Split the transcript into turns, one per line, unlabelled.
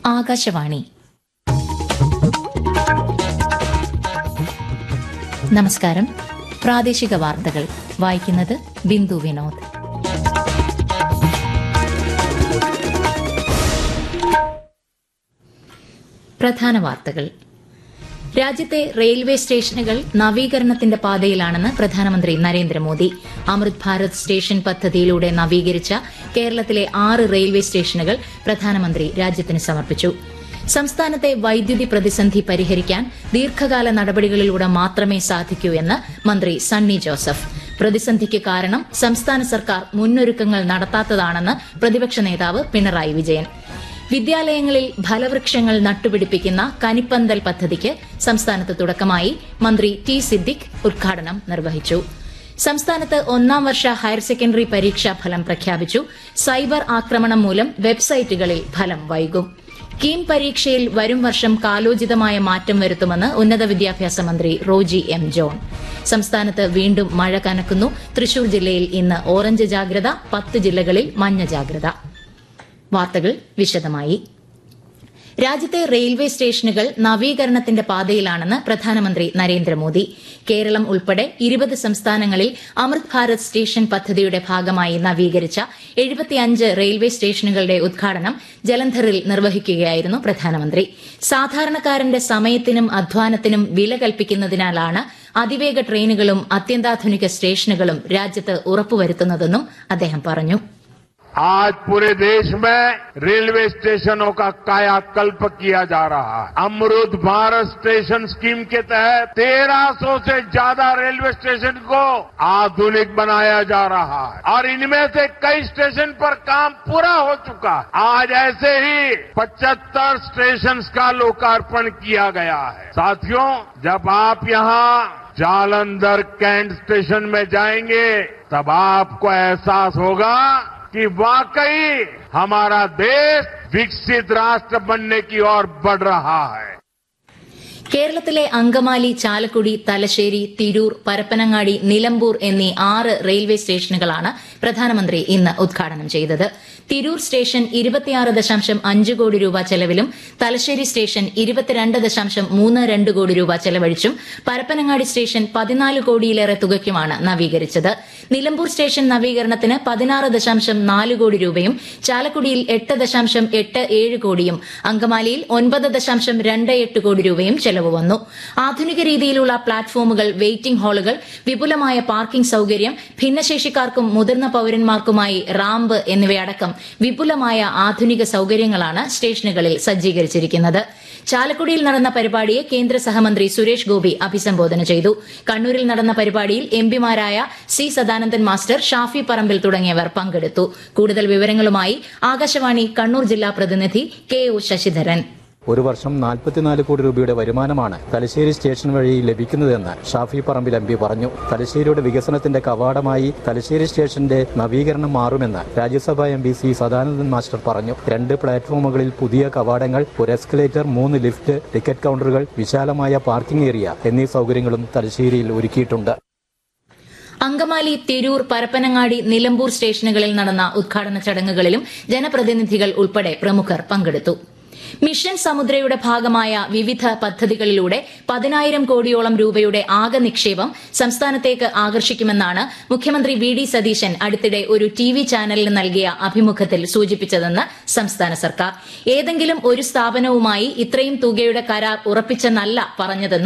ആകാശവാണി നമസ്കാരം പ്രാദേശിക വാർത്തകൾ വായിക്കുന്നത് ബിന്ദു വിനോദ് പ്രധാന വാർത്തകൾ രാജ്യത്തെ റെയിൽവേ സ്റ്റേഷനുകൾ നവീകരണത്തിന്റെ പാതയിലാണെന്ന് പ്രധാനമന്ത്രി നരേന്ദ്രമോദി അമൃത് ഭാരത് സ്റ്റേഷൻ പദ്ധതിയിലൂടെ നവീകരിച്ച കേരളത്തിലെ ആറ് റെയിൽവേ സ്റ്റേഷനുകൾ പ്രധാനമന്ത്രി രാജ്യത്തിന് സമർപ്പിച്ചു സംസ്ഥാനത്തെ വൈദ്യുതി പ്രതിസന്ധി പരിഹരിക്കാൻ ദീർഘകാല നടപടികളിലൂടെ മാത്രമേ സാധിക്കൂ എന്ന് മന്ത്രി സണ്ണി ജോസഫ് പ്രതിസന്ധിക്ക് കാരണം സംസ്ഥാന സർക്കാർ മുന്നൊരുക്കങ്ങൾ നടത്താത്തതാണെന്ന് പ്രതിപക്ഷ നേതാവ് പിണറായി വിജയൻ വിദ്യാലയങ്ങളിൽ ഫലവൃക്ഷങ്ങൾ നട്ടുപിടിപ്പിക്കുന്ന കനിപ്പന്തൽ പദ്ധതിക്ക് സംസ്ഥാനത്ത് തുടക്കമായി മന്ത്രി ടി സിദ്ദിഖ് ഉദ്ഘാടനം നിർവഹിച്ചു സംസ്ഥാനത്ത് ഒന്നാം വർഷ ഹയർ സെക്കൻഡറി പരീക്ഷാ ഫലം പ്രഖ്യാപിച്ചു സൈബർ ആക്രമണം മൂലം വെബ്സൈറ്റുകളിൽ ഫലം വൈകും കീം പരീക്ഷയിൽ വരും വർഷം കാലോചിതമായ മാറ്റം വരുത്തുമെന്ന് ഉന്നത വിദ്യാഭ്യാസ മന്ത്രി റോജി എം ജോൺ സംസ്ഥാനത്ത് വീണ്ടും മഴ കനക്കുന്നു തൃശൂർ ജില്ലയിൽ ഇന്ന് ഓറഞ്ച് ജാഗ്രത പത്ത് ജില്ലകളിൽ മഞ്ഞ ജാഗ്രത വാർത്തകൾ വിശദമായി രാജ്യത്തെ റെയിൽവേ സ്റ്റേഷനുകൾ നവീകരണത്തിന്റെ പാതയിലാണെന്ന് പ്രധാനമന്ത്രി നരേന്ദ്രമോദി കേരളം ഉൾപ്പെടെ ഇരുപത് സംസ്ഥാനങ്ങളിൽ അമൃത് ഭാരത് സ്റ്റേഷൻ പദ്ധതിയുടെ ഭാഗമായി നവീകരിച്ച എഴുപത്തിയഞ്ച് റെയിൽവേ സ്റ്റേഷനുകളുടെ ഉദ്ഘാടനം ജലന്ധറിൽ നിർവഹിക്കുകയായിരുന്നു പ്രധാനമന്ത്രി സാധാരണക്കാരന്റെ സമയത്തിനും അധ്വാനത്തിനും വില കൽപ്പിക്കുന്നതിനാലാണ് അതിവേഗ ട്രെയിനുകളും അത്യന്താധുനിക സ്റ്റേഷനുകളും രാജ്യത്ത് ഉറപ്പുവരുത്തുന്നതെന്നും അദ്ദേഹം പറഞ്ഞു
आज पूरे देश में रेलवे स्टेशनों का कायाकल्प किया जा रहा है अमृत भारत स्टेशन स्कीम के तहत 1300 से ज्यादा रेलवे स्टेशन को आधुनिक बनाया जा रहा है और इनमें से कई स्टेशन पर काम पूरा हो चुका है आज ऐसे ही 75 स्टेशन का लोकार्पण किया गया है साथियों जब आप यहाँ जालंधर कैंट स्टेशन में जाएंगे तब आपको एहसास होगा कि वाकई हमारा देश विकसित राष्ट्र बनने की ओर बढ़ रहा है
കേരളത്തിലെ അങ്കമാലി ചാലക്കുടി തലശ്ശേരി തിരൂർ പരപ്പനങ്ങാടി നിലമ്പൂർ എന്നീ ആറ് റെയിൽവേ സ്റ്റേഷനുകളാണ് പ്രധാനമന്ത്രി ഇന്ന് ഉദ്ഘാടനം ചെയ്തത് തിരൂർ സ്റ്റേഷൻ ഇരുപത്തിയാറ് ദശാംശം അഞ്ച് കോടി രൂപ ചെലവിലും തലശ്ശേരി സ്റ്റേഷൻ ഇരുപത്തിരണ്ട് ദശാംശം മൂന്ന് രണ്ട് കോടി രൂപ ചെലവഴിച്ചും പരപ്പനങ്ങാടി സ്റ്റേഷൻ പതിനാല് കോടിയിലേറെ തുകയ്ക്കുമാണ് നവീകരിച്ചത് നിലമ്പൂർ സ്റ്റേഷൻ നവീകരണത്തിന് പതിനാറ് ദശാംശം നാല് കോടി രൂപയും ചാലക്കുടിയിൽ എട്ട് ദശാംശം എട്ട് ഏഴ് കോടിയും അങ്കമാലിയിൽ ഒൻപത് ദശാംശം രണ്ട് എട്ട് കോടി രൂപയും ചെലവ് വന്നു ആധുനിക രീതിയിലുള്ള പ്ലാറ്റ്ഫോമുകൾ വെയിറ്റിംഗ് ഹാളുകൾ വിപുലമായ പാർക്കിംഗ് സൌകര്യം ഭിന്നശേഷിക്കാർക്കും മുതിർന്ന പൌരന്മാർക്കുമായി റാമ്പ് എന്നിവയടക്കം വിപുലമായ ആധുനിക സൌകര്യങ്ങളാണ് സ്റ്റേഷനുകളിൽ സജ്ജീകരിച്ചിരിക്കുന്നത് ചാലക്കുടിയിൽ നടന്ന പരിപാടിയെ കേന്ദ്ര സഹമന്ത്രി സുരേഷ് ഗോപി അഭിസംബോധന ചെയ്തു കണ്ണൂരിൽ നടന്ന പരിപാടിയിൽ എംപിമാരായ സി സദാനന്ദൻ മാസ്റ്റർ ഷാഫി പറമ്പിൽ തുടങ്ങിയവർ പങ്കെടുത്തു കൂടുതൽ വിവരങ്ങളുമായി ആകാശവാണി കണ്ണൂർ ജില്ലാ പ്രതിനിധി കെ ഒ ശശിധരൻ
ഒരു വർഷം നാൽപ്പത്തിനാല് കോടി രൂപയുടെ വരുമാനമാണ് തലശ്ശേരി സ്റ്റേഷൻ വഴി ലഭിക്കുന്നതെന്ന് ഷാഫി പറമ്പിൽ എം പി പറഞ്ഞു തലശ്ശേരിയുടെ വികസനത്തിന്റെ കവാടമായി തലശ്ശേരി സ്റ്റേഷന്റെ നവീകരണം മാറുമെന്ന് Rajyasabha M P C Sadanandan master പറഞ്ഞു രണ്ട് പ്ലാറ്റ്ഫോമുകളിൽ പുതിയ കവാടങ്ങൾ ഒരു എസ്കലേറ്റർ മൂന്ന് ലിഫ്റ്റ് ടിക്കറ്റ് കൌണ്ടറുകൾ വിശാലമായ പാർക്കിംഗ് ഏരിയ എന്നീ സൌകര്യങ്ങളും തലശ്ശേരിയിൽ ഒരുക്കിയിട്ടുണ്ട്
അങ്കമാലി തിരൂർ പരപ്പനങ്ങാടി നിലമ്പൂർ സ്റ്റേഷനുകളിൽ നടന്ന ഉദ്ഘാടന ചടങ്ങുകളിലും ജനപ്രതിനിധികൾ ഉൾപ്പെടെ പ്രമുഖർ പങ്കെടുത്തു മിഷൻ സമുദ്രയുടെ ഭാഗമായ വിവിധ പദ്ധതികളിലൂടെ പതിനായിരം കോടിയോളം രൂപയുടെ ആകെ നിക്ഷേപം സംസ്ഥാനത്തേക്ക് ആകർഷിക്കുമെന്നാണ് മുഖ്യമന്ത്രി വി ഡി സതീശൻ അടുത്തിടെ ഒരു ടി വി ചാനലിന് നൽകിയ അഭിമുഖത്തിൽ സൂചിപ്പിച്ചതെന്ന് സംസ്ഥാന സർക്കാർ ഏതെങ്കിലും ഒരു സ്ഥാപനവുമായി ഇത്രയും തുകയുടെ കരാർ ഉറപ്പിച്ചെന്നല്ല പറഞ്ഞതെന്നും